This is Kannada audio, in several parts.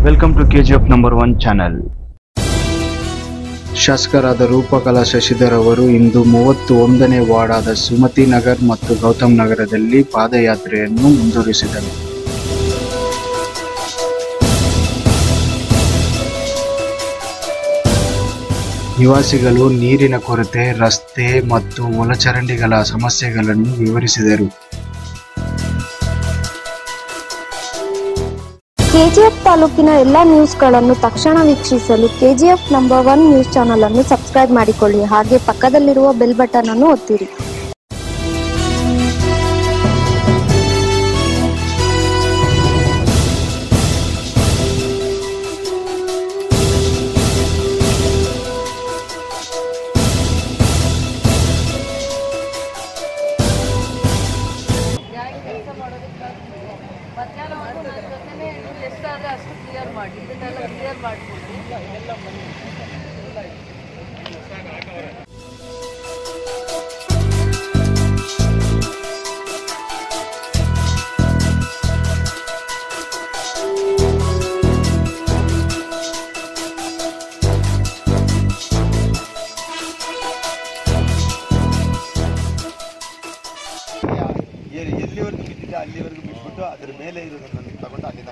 Welcome to KGF number one channel ಶಾಸಕರಾದ ರೂಪಕಲಾ ಶಶಿಧರ್ ಅವರು ಇಂದು ಮೂವತ್ತು ಒಂದನೇ ವಾರ್ಡ್ ಆದ ಸುಮತಿ ನಗರ್ ಮತ್ತು ಗೌತಮ್ ನಗರದಲ್ಲಿ ಪಾದಯಾತ್ರೆಯನ್ನು ಮುಂದುವರಿಸಿದರು ನಿವಾಸಿಗಳು ನೀರಿನ ಕೊರತೆ ರಸ್ತೆ ಮತ್ತು ಒಳಚರಂಡಿಗಳ ಸಮಸ್ಯೆಗಳನ್ನು ವಿವರಿಸಿದರು ಕೆಜಿಎಫ್ ತಾಲೂಕಿನ ಎಲ್ಲ ನ್ಯೂಸ್ಗಳನ್ನು ತಕ್ಷಣ ವೀಕ್ಷಿಸಲು KGF number one news channel ಅನ್ನು ಸಬ್ಸ್ಕ್ರೈಬ್ ಮಾಡಿಕೊಳ್ಳಿ ಹಾಗೆ ಪಕ್ಕದಲ್ಲಿರುವ ಬೆಲ್ ಬಟನ್ ಅನ್ನು ಒತ್ತಿರಿ ಗ್ಯಾಂಗ್ ಕೆಲಸ ಮಾಡೋದಕ್ಕೆ ಮಧ್ಯಾಹ್ನವರೆಗೂ ನನ್ನ ಜೊತೆನೇ ಇವ್ರು ಎಷ್ಟಾದರೆ ಅಷ್ಟು ಕ್ಲಿಯರ್ ಮಾಡಿ ಇದನ್ನೆಲ್ಲ ಕ್ಲಿಯರ್ ಮಾಡಿಕೊಡಿ ಎ- ಎಲ್ಲಿವರೆಗೂ ಬಿದ್ದಿದೆ ಅಲ್ಲಿವರೆಗೂ ಬಿಟ್ಬಿಟ್ಟು ಅದ್ರ ಮೇಲೆ ಇರೋದನ್ನ ತಗೊಂಡು ಅಲ್ಲಿಂದ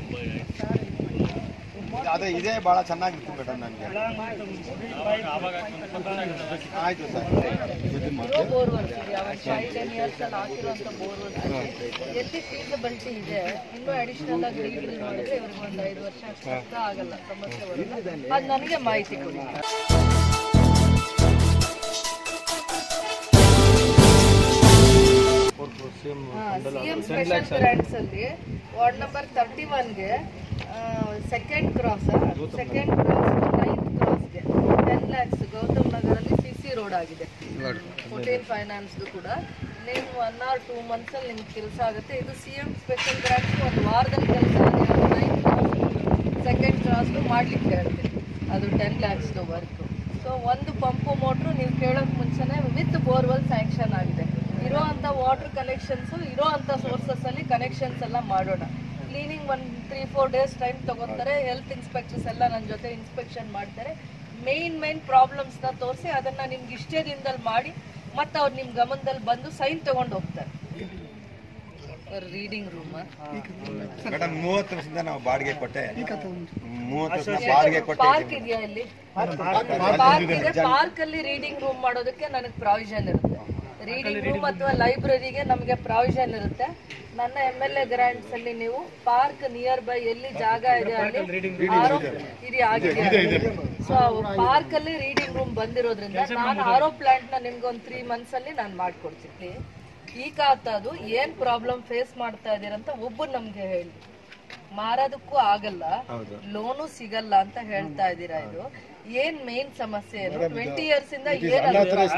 ಅದೇ ಇದೇ ಭಾಳ ಚೆನ್ನಾಗಿತ್ತು ಮೇಡಮ್ ನನಗೆ ಆಯ್ತು ಸರ್ ಇರೋ ಬೋರ್ವೆಲ್ಸ್ ಇದೆ ಅವನ್ ಫೈವ್ ಟೆನ್ ಇಯರ್ಸ್ ಅಲ್ಲಿ ಹಾಕಿರುವಂಥ ಬೋರ್ವೆಲ್ಸ್ ಎಲ್ಲಿ ಫೀಸಬಿಲಿಟಿ ಇದೆ ಇನ್ನೂ ಅಡಿಷನಲ್ ಆಗಿ ರೀಬಿಲ್ ಮಾಡಿದ್ರೆ ಇವ್ರಿಗೆ ಒಂದು ಐದು ವರ್ಷ ಅಷ್ಟು ಕಷ್ಟ ಆಗಲ್ಲ ಸಮಸ್ಯೆ ಬರಲ್ಲ ಅದು ನನಗೆ ಮಾಹಿತಿ ಕೊಡಿ ಸಿಎಂ ಸ್ಪೆಷಲ್ ಬ್ರ್ಯಾಂಡ್ಸ್ ಅಲ್ಲಿ ವಾರ್ಡ್ ನಂಬರ್ ತರ್ಟಿ ಒನ್ಗೆ second cross second cross ninth ಕ್ರಾಸ್ಗೆ ಟೆನ್ ಲ್ಯಾಕ್ಸ್ ಗೌತಮ್ ನಗರಲ್ಲಿ ಸಿ ಸಿ ರೋಡ್ ಆಗಿದೆ ಫೋರ್ಟೀನ್ ಫೈನಾನ್ಸ್ದು ಕೂಡ ನೀವು ಒನ್ ಆರ್ ಟೂ ಮಂತ್ಸಲ್ಲಿ ನಿಮ್ಗೆ ಕೆಲಸ ಆಗುತ್ತೆ ಇದು ಸಿ ಎಂ ಸ್ಪೆಷಲ್ ಬ್ರ್ಯಾಂಡ್ಸ್ ಒಂದು ವಾರದಲ್ಲಿ ಕೆಲಸ ಆಗಿದೆ ನೈನ್ತ್ ಕ್ರಾಸ್ ಸೆಕೆಂಡ್ ಕ್ರಾಸ್ದು ಮಾಡ್ಲಿಕ್ಕೆ ಹೇಳ್ತೀನಿ ಅದು ಟೆನ್ ಲ್ಯಾಕ್ಸ್ದು ವರ್ಕು ಸೊ ಒಂದು ಪಂಪು ಮೋಟ್ರು ನೀವು ಕೇಳೋಕೆ ಮುಂಚೆನೆ ವಿತ್ ಬೋರ್ವೆಲ್ ಸ್ಯಾಂಕ್ಷನ್ ಆಗಿದೆ ಇರೋ ಅಂಥ ವಾಟರ್ ಕನೆಕ್ಷನ್ಸು ಇರೋ ಅಂಥ ಸೋರ್ಸಸ್ಸಲ್ಲಿ ಕನೆಕ್ಷನ್ಸ್ ಎಲ್ಲ ಮಾಡೋಣ ಕ್ಲೀನಿಂಗ್ ಒಂದು ತ್ರೀ ಫೋರ್ ಡೇಸ್ ಟೈಮ್ ತಗೋತಾರೆ ಹೆಲ್ತ್ ಇನ್ಸ್ಪೆಕ್ಟರ್ಸ್ ಎಲ್ಲ ನನ್ನ ಜೊತೆ ಇನ್ಸ್ಪೆಕ್ಷನ್ ಮಾಡ್ತಾರೆ ಮೇನ್ ಮೇನ್ ಪ್ರಾಬ್ಲಮ್ಸ್ನ ತೋರಿಸಿ ಅದನ್ನು ನಿಮ್ಗೆ ಇಷ್ಟೇ ದಿನದಲ್ಲಿ ಮಾಡಿ ಮತ್ತು ಅವ್ರು ನಿಮ್ಮ ಗಮನದಲ್ಲಿ ಬಂದು ಸೈನ್ ತಗೊಂಡು ಹೋಗ್ತಾರೆ ರೀಡಿಂಗ್ ರೂಮ್ ಮೇಡಮ್ ಮೂವತ್ತು ವರ್ಷದಿಂದ ನಾವು ಬಾಡಿಗೆ ಕೊಟ್ಟೆ ಮೂವತ್ತು ವರ್ಷ ಬಾಡಿಗೆ ಕೊಟ್ಟೆ ಪಾರ್ಕ್ ಇದೆಯಾ ಇಲ್ಲಿ ಪಾರ್ಕ್ ಇದೆ ಪಾರ್ಕ್ ಅಲ್ಲಿ ರೀಡಿಂಗ್ ರೂಮ್ ಮಾಡೋದಕ್ಕೆ ನನಗೆ ಪ್ರಾವಿಷನ್ ಇರುತ್ತೆ ರೀಡಿಂಗ್ ರೂಮ್ ಅಥವಾ ಲೈಬ್ರರಿಗೆ ನಮಗೆ ಪ್ರಾವಿಷನ್ ಇರುತ್ತೆ ನನ್ನ ಎಮ್ ಎಲ್ ಎ ಗ್ರಾಂಟ್ಸ್ ಅಲ್ಲಿ ನೀವು ಪಾರ್ಕ್ ನಿಯರ್ ಬೈ ಎಲ್ಲಿ ಜಾಗ ಇದೆ ಅಲ್ಲಿ ಆರೋ ಇದೆ ಆಗಿದೆ ಸೊ ಪಾರ್ಕ್ ಅಲ್ಲಿ ರೀಡಿಂಗ್ ರೂಮ್ ಬಂದಿರೋದ್ರಿಂದ ನಾನು ಆರೋ ಪ್ಲಾಂಟ್ ನ ನಿಮ್ಗೆ ಒಂದು ತ್ರೀ ಮಂತ್ಸ್ ಅಲ್ಲಿ ನಾನು ಮಾಡ್ಕೊಡ್ತೀನಿ ಈ ಖಾತಾದು ಏನ್ ಪ್ರಾಬ್ಲಮ್ ಫೇಸ್ ಮಾಡ್ತಾ ಇದೀರಂತ ಒಬ್ಬರು ನಮ್ಗೆ ಹೇಳಿ ಮಾರೋದಕ್ಕೂ ಆಗಲ್ಲ ಲೋನು ಸಿಗಲ್ಲ ಅಂತ ಹೇಳ್ತಾ ಇದ್ದೀರಾ ಇದು ಏನ್ ಮೇನ್ ಸಮಸ್ಯೆ ಏನು ಟ್ವೆಂಟಿ ಇಯರ್ಸ್ ಇಂದ ಏನ್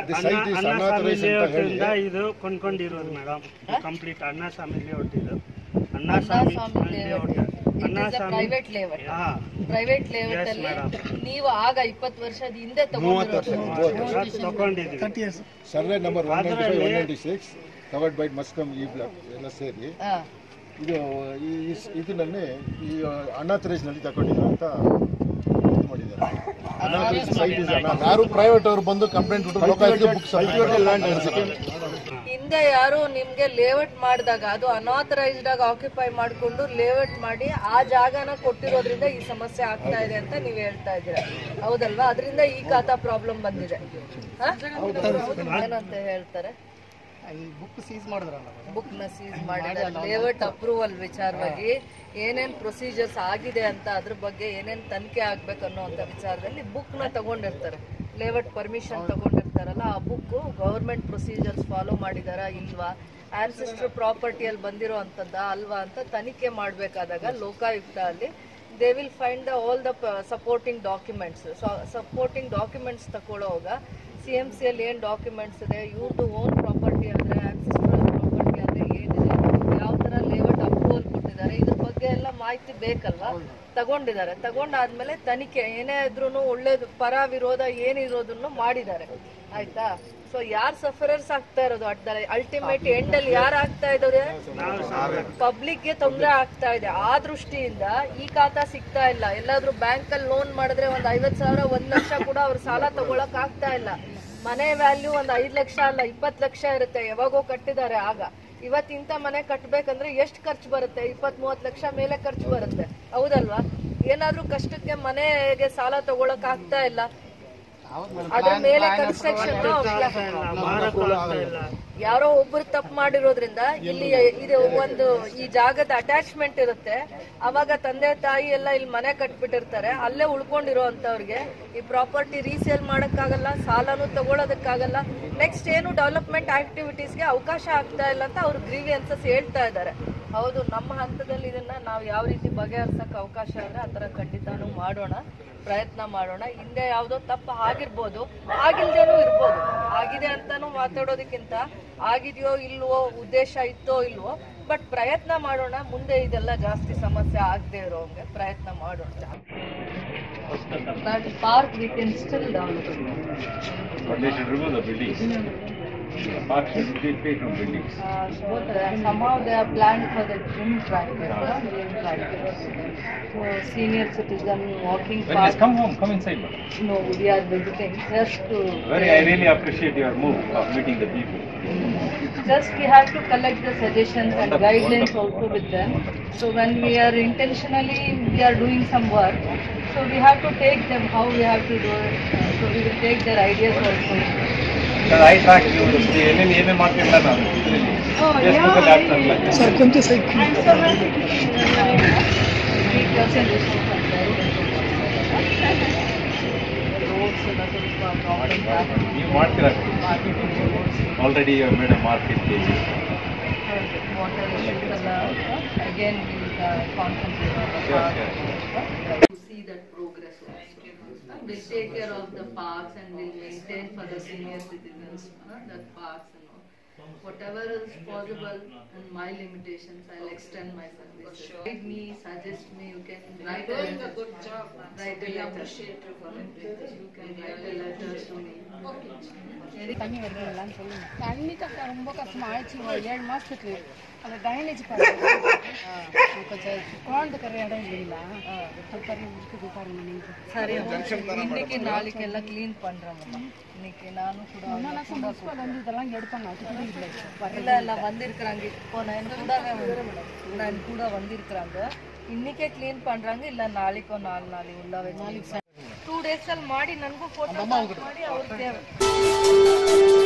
ಲೇಔಟಿಂದ ಇದು ಕೊಂಡ್ಕೊಂಡಿರೋದು ಮೇಡಮ್ ಕಂಪ್ಲೀಟ್ ಅನ್ನಸ್ವಾಮಿ ಲೇಔಟ್ ಇದು Annaswamy layout Annaswamy private layout ಹಾ ಪ್ರೈವೇಟ್ ಲೇಔಟ್ ಅಲ್ಲಿ ನೀವು ಆಗ ಇಪ್ಪತ್ತು ವರ್ಷದ ಹಿಂದೆ ತಗೊಂಡಿರೋದು ತಗೊಂಡಿದ್ವಿ survey number one ninety five one ninety six covered by ಮಸ್ಕಮ್ ಈ ಬ್ಲಾಕ್ ಎಲ್ಲ ಸೇರಿ ಹಾ. ಇದು ಈ ಈ- ಇದನ್ನೇ ಈ ಅನಾಥರೈಸ್ನಲ್ಲಿ ತಗೊಂಡಿದ್ರು ಅಂತ ಇದು ಮಾಡಿದ್ದಾರೆ ಅನಾಥರೈಸ್ ಸೈಟ್ ಇದೆ ಅನಾಥ- ಯಾರು ಪ್ರೈವೇಟ್ ಅವರು ಬಂದು ಕಂಪ್ಲೇಂಟ್ ಬುಕ್ಸ್ ಹಿಂದೆ ಯಾರು ನಿಮ್ಗೆ ಲೇಔಟ್ ಮಾಡಿದಾಗ ಅದು ಅನಾಥರೈಸ್ಡ್ ಆಗಿ ಆಕ್ಯುಪೈ ಮಾಡ್ಕೊಂಡು ಲೇಔಟ್ ಮಾಡಿ ಆ ಜಾಗನ ಕೊಟ್ಟಿರೋದ್ರಿಂದ ಈ ಸಮಸ್ಯೆ ಆಗ್ತಾ ಇದೆ ಅಂತ ನೀವು ಹೇಳ್ತಾ ಇದ್ದೀರಾ ಹೌದಲ್ವಾ ಅದರಿಂದ ಈ ಖಾತಾ ಪ್ರಾಬ್ಲಮ್ ಬಂದಿದೆ ಹ? ಏನಂತ ಹೇಳ್ತಾರೆ ಬುಕ್ ನ ಸೀಸ್ ಮಾಡಿದ್ದಾರೆ ಲೇಔಟ್ ಅಪ್ರೂವಲ್ ವಿಚಾರವಾಗಿ ಏನೇನ್ ಪ್ರೊಸೀಜರ್ಸ್ ಆಗಿದೆ ಅಂತ ಅದ್ರ ಬಗ್ಗೆ ಏನೇನ್ ತನಿಖೆ ಆಗ್ಬೇಕು ಅನ್ನೋಂಥ ವಿಚಾರದಲ್ಲಿ ಬುಕ್ ನ ತಗೊಂಡಿರ್ತಾರೆ ಲೇಔಟ್ ಪರ್ಮಿಷನ್ ತಗೊಂಡಿರ್ತಾರಲ್ಲ ಆ ಬುಕ್ ಗವರ್ಮೆಂಟ್ ಪ್ರೊಸೀಜರ್ಸ್ ಫಾಲೋ ಮಾಡಿದಾರಾ ಇಲ್ವಾ ಆನ್ಸಿಸ್ಟರ್ ಪ್ರಾಪರ್ಟಿಯಲ್ಲಿ ಬಂದಿರೋ ಅಂಥದ್ದ ಅಲ್ವಾ ಅಂತ ತನಿಖೆ ಮಾಡಬೇಕಾದಾಗ ಲೋಕಾಯುಕ್ತ ಅಲ್ಲಿ they will find the all the supporting documents supporting documents ತಗೊಳ್ಳೋವಾಗ ಸಿ ಎಮ್ ಸಿಯಲ್ಲಿ ಏನು ಡಾಕ್ಯುಮೆಂಟ್ಸ್ ಇದೆ ಇವ್ರದ್ದು ಓನ್ ಪ್ರಾಪರ್ಟಿ ಅಂದರೆ ಆನ್ಸಿಸ್ಟ್ರಲ್ ಪ್ರಾಪರ್ಟಿ ಅಂದರೆ ಏನಿದೆ ಯಾವ ಥರ ಲೇಔಟ್ ಅಪ್ರೂವಲ್ ಕೊಟ್ಟಿದ್ದಾರೆ ಇದ್ರ ಬಗ್ಗೆ ಎಲ್ಲ ಮಾಹಿತಿ ಬೇಕಲ್ವಾ ತಗೊಂಡಿದ್ದಾರೆ ತಗೊಂಡಾದ್ಮೇಲೆ ತನಿಖೆ ಏನೇ ಇದ್ರೂ ಒಳ್ಳೇದು ಪರ ವಿರೋಧ ಏನಿರೋದನ್ನು ಮಾಡಿದ್ದಾರೆ ಆಯ್ತಾ ಸೊ ಯಾರ್ ಸಫರರ್ಸ್ ಆಗ್ತಾ ಇರೋದು ಅಡ್ಡಲ್ಲಿ ಅಲ್ಟಿಮೇಟ್ ಎಂಡ್ ಅಲ್ಲಿ ಯಾರು ಆಗ್ತಾ ಇದ್ದಾರೆ ಪಬ್ಲಿಕ್ ಗೆ ತೊಂದರೆ ಆಗ್ತಾ ಇದೆ ಆ ದೃಷ್ಟಿಯಿಂದ ಈ ಖಾತಾ ಸಿಗ್ತಾ ಇಲ್ಲ ಎಲ್ಲಾದ್ರೂ ಬ್ಯಾಂಕ್ ಅಲ್ಲಿ ಲೋನ್ ಮಾಡಿದ್ರೆ ಒಂದ್ ಐವತ್ ಸಾವಿರ ಒಂದ್ ಲಕ್ಷ ಕೂಡ ಅವ್ರು ಸಾಲ ತಗೊಳಕ್ ಆಗ್ತಾ ಇಲ್ಲ ಮನೆ ವ್ಯಾಲ್ಯೂ ಒಂದ್ ಐದ್ ಲಕ್ಷ ಅಲ್ಲ ಇಪ್ಪತ್ ಲಕ್ಷ ಇರುತ್ತೆ ಯಾವಾಗೋ ಕಟ್ಟಿದ್ದಾರೆ ಆಗ ಇವತ್ ಇಂಥ ಮನೆ ಕಟ್ಬೇಕಂದ್ರೆ ಎಷ್ಟು ಖರ್ಚು ಬರುತ್ತೆ ಇಪ್ಪತ್ ಮೂವತ್ ಲಕ್ಷ ಮೇಲೆ ಖರ್ಚು ಬರುತ್ತೆ ಹೌದಲ್ವಾ ಏನಾದ್ರೂ ಕಷ್ಟಕ್ಕೆ ಮನೆಗೆ ಸಾಲ ತಗೊಳಕ್ ಆಗ್ತಾ ಇಲ್ಲ ಅದ್ರ ಮೇಲೆ ಕನ್ಸ್ಟ್ರಕ್ಷನ್ ಮಾರಕ್ಕೂ ಆಗ್ತಾ ಇಲ್ಲ ಯಾರೋ ಒಬ್ರು ತಪ್ಪು ಮಾಡಿರೋದ್ರಿಂದ ಇಲ್ಲಿ ಇದು ಒಂದು ಈ ಜಾಗದ ಅಟ್ಯಾಚ್ಮೆಂಟ್ ಇರುತ್ತೆ ಅವಾಗ ತಂದೆ ತಾಯಿ ಎಲ್ಲ ಇಲ್ಲಿ ಮನೆ ಕಟ್ಬಿಟ್ಟಿರ್ತಾರೆ ಅಲ್ಲೇ ಉಳ್ಕೊಂಡಿರೋ ಅಂತವ್ರಿಗೆ ಈ ಪ್ರಾಪರ್ಟಿ ರೀಸೇಲ್ ಮಾಡಕ್ಕಾಗಲ್ಲ ಸಾಲನು ತಗೊಳೋದಕ್ಕಾಗಲ್ಲ ನೆಕ್ಸ್ಟ್ ಏನು ಡೆವಲಪ್ಮೆಂಟ್ ಆಕ್ಟಿವಿಟೀಸ್ಗೆ ಅವಕಾಶ ಆಗ್ತಾ ಇಲ್ಲ ಅಂತ ಅವ್ರು ಗ್ರೀವಿಯನ್ಸಸ್ ಹೇಳ್ತಾ ಇದ್ದಾರೆ ಹೌದು ನಮ್ಮ ಹಂತದಲ್ಲಿ ಇದನ್ನ ನಾವು ಯಾವ ರೀತಿ ಬಗೆಹರಿಸಕ್ ಅವಕಾಶ ಇದೆ ಆ ಥರ ಖಂಡಿತಾನು ಮಾಡೋಣ ಪ್ರಯತ್ನ ಮಾಡೋಣ ಹಿಂದೆ ಯಾವುದೋ ತಪ್ಪು ಆಗಿರ್ಬೋದು ಆಗಿಲ್ದೇನೂ ಇರ್ಬೋದು ಆಗಿದೆ ಅಂತಾನು ಮಾತಾಡೋದಕ್ಕಿಂತ ಆಗಿದೆಯೋ ಇಲ್ವೋ ಉದ್ದೇಶ ಇತ್ತೋ ಇಲ್ವೋ ಬಟ್ ಪ್ರಯತ್ನ ಮಾಡೋಣ ಮುಂದೆ ಇದೆಲ್ಲ ಜಾಸ್ತಿ ಸಮಸ್ಯೆ ಆಗದೆ ಇರೋಂಗೆ ಪ್ರಯತ್ನ ಮಾಡೋಣ That park we can still develop. But they should remove the buildings. The park should be free from buildings. Uh, so the- somehow they are planned for the gym practice, uh, gym practice. So senior citizen walking Well, park. just come home, come inside. madam. No, we are visiting just to. Very, I really appreciate your move of meeting the people. Just we have to collect the suggestions and guidelines also with them. So when we are intentionally, we are doing some work, so we have to take them how we have to do it. Uh, So we will take their ideas also. Sir, I track you, ಏನೇನು ಏನೇ ಮಾಡ್ತಿಲ್ಲ ನಾನು ಇದರಲ್ಲಿ ಫೇಸ್ಬುಕ್ ಅಲ್ಲಿ ಹಾಕ್ತಾರಲ್ಲ I'm so happy. Three percent discount on that. Roads ಎಲ್ಲ ಸ್ವಲ್ಪ problems ಆಗಿದೆ. ನೀವು ಮಾಡ್ತೀರಾ Marketing roads. Already made a market K G water issues ಎಲ್ಲ again we will concentrate on the Sure, park. To see that progress also. Uh, We'll take care of the parks and we'll maintain for the senior citizens, uh, the parks and all. Whatever is possible and my limitations, I'll extend my services. Guide me, suggest me, you can write a letter. Write a letter. You can write a letter to me. தண்ணி வருதுங்களான்னு சொல்லுங்க தண்ணி கஷ்டம் ரொம்ப கஷ்டமா ஆயிடுச்சு ஒரு ஏழு மாசத்துக்கு அந்த ட்ரைனேஜ் பாருங்க கொஞ்சம் குழந்தை கரை இடம் இல்லைங்களா அது பாருங்க இருக்குது பாருங்க நீங்க சரி இன்னைக்கு நாளைக்கு எல்லாம் க்ளீன் பண்றோம் இன்னைக்கு நானும் கூட அவங்க கூட முனிசிபல் வந்து இதெல்லாம் எடுப்பாங்க அது கூட இல்லை இல்ல இல்ல வந்திருக்கிறாங்க இப்போ நான் கூடவே நான் கூட வந்திருக்கிறாங்க இன்னைக்கே ಕ್ಲೀನ್ பண்றாங்க ಇಲ್ಲ ನಾಳಿಕೋ ನಾಲ್ ನಾಳೆ ಉಳ್ಳವೆ ಟೂ ಡೇಸ್ ಅಲ್ಲಿ ಮಾಡಿ ನನಗೂ ಫೋಟೋ ಮಾಡಿ ಅವ್ರಿಗೆ